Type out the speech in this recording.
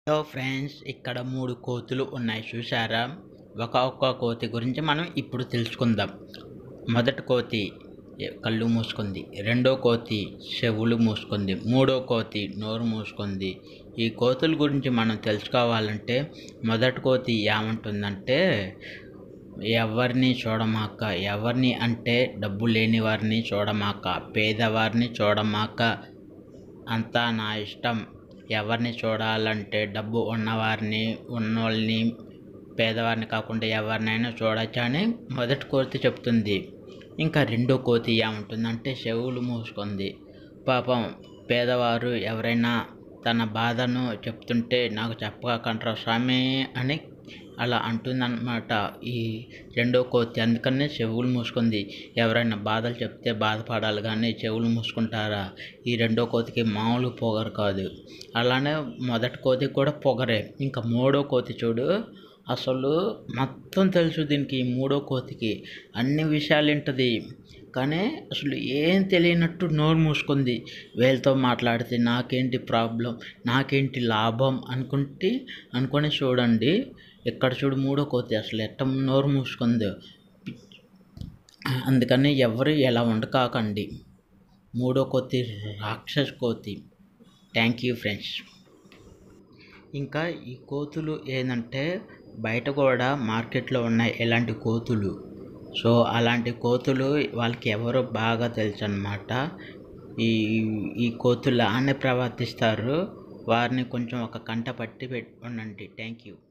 hello friends ఇక్కడ మూడు కోతులు ఉన్నాయి చూసారా ఒక ఒక్క కోతి గురించి మనం ఇప్పుడు తెలుసుకుందాం మొదటి కోతి కళ్ళు మూసుకుంది రెండో కోతి చెవులు మూసుకుంది మూడో కోతి నోరు మూసుకుంది ఈ కోతుల గురించి మనం తెలుసుకోవాలంటే మొదటి కోతి ఏమంటుందంటే ఎవరిని చూడమాక ఎవరిని అంటే డబ్బు లేని వారిని చూడమాక పేదవారిని చూడమాక అంతా నా ఇష్టం ఎవరిని చూడాలంటే డబ్బు ఉన్నవారిని ఉన్నోళ్ళని పేదవారిని కాకుండా ఎవరినైనా చూడొచ్చు అని మొదటి కోతి చెప్తుంది ఇంకా రెండో కోతి ఏమంటుందంటే చెవులు మూసుకుంది పాపం పేదవారు ఎవరైనా తన బాధను చెప్తుంటే నాకు చెప్పకంటారా స్వామి అని అలా అంటుందన్నమాట ఈ రెండో కోతి అందుకనే చెవులు మూసుకుంది ఎవరైనా బాధలు చెప్తే బాధపడాలి కానీ చెవులు మూసుకుంటారా ఈ రెండో కోతికి మామూలు పొగరు కాదు అలానే మొదటి కోతి కూడా పొగరే ఇంకా మూడో కోతి చూడు అసలు మొత్తం తెలుసు దీనికి ఈ మూడో కోతికి అన్ని విషయాలు వింటుంది కానీ అసలు ఏం తెలియనట్టు నోరు మూసుకుంది వీళ్ళతో మాట్లాడితే నాకేంటి ప్రాబ్లం నాకేంటి లాభం అనుకుంటే అనుకొని చూడండి ఎక్కడ చూడు మూడో కోతి అసలు ఎట్ట నోరు మూసుకుందో అందుకని ఎవరు ఎలా ఉండకాకండి మూడో కోతి రాక్షస్ కోతి థ్యాంక్ యూ ఫ్రెండ్స్ ఇంకా ఈ కోతులు ఏంటంటే బయట కూడా మార్కెట్లో ఉన్నాయి ఇలాంటి కోతులు సో అలాంటి కోతులు వాళ్ళకి ఎవరో బాగా తెలుసు అనమాట ఈ ఈ కోతులు ఆనే ప్రవర్తిస్తారు వారిని కొంచెం ఒక కంట పట్టి పెట్టి ఉండండి థ్యాంక్ యూ